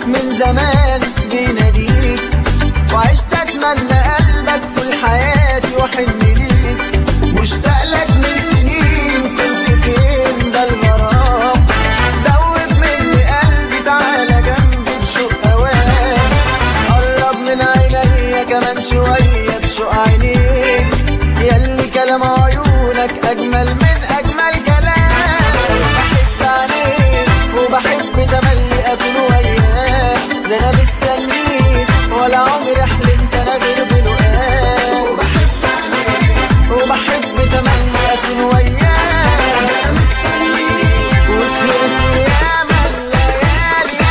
من زمان بيناديك وعشت اتمنى قلبك طول حياتي واحن ليك مشتاق لك من سنين كنت فين ده الغرام دوب مني قلبي تعالى جنبي بشوق اوان قرب من عينيا كمان شوية بشوق عينيك ياللي كلام عيونك أجمل من أجمل كلام بحب عينيك وبحب تملي أكون وياك ده أنا مستنيك ولا عمري حلمت أنا غير بلقاك وبحب عينيك وبحب تملي أكون وياك ده أنا مستنيك وسهرت ياما الليالي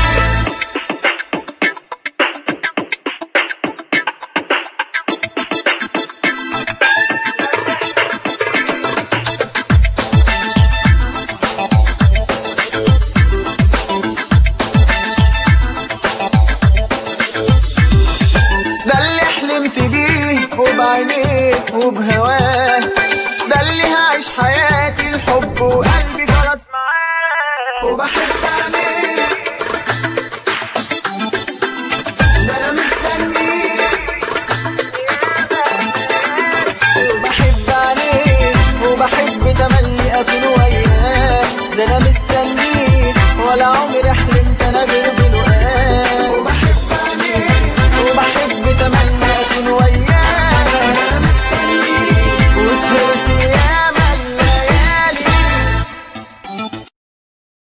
ده اللي حلمت بيه وبعينيه وبهواه ده اللي هعيش حياتي الحب وقلبي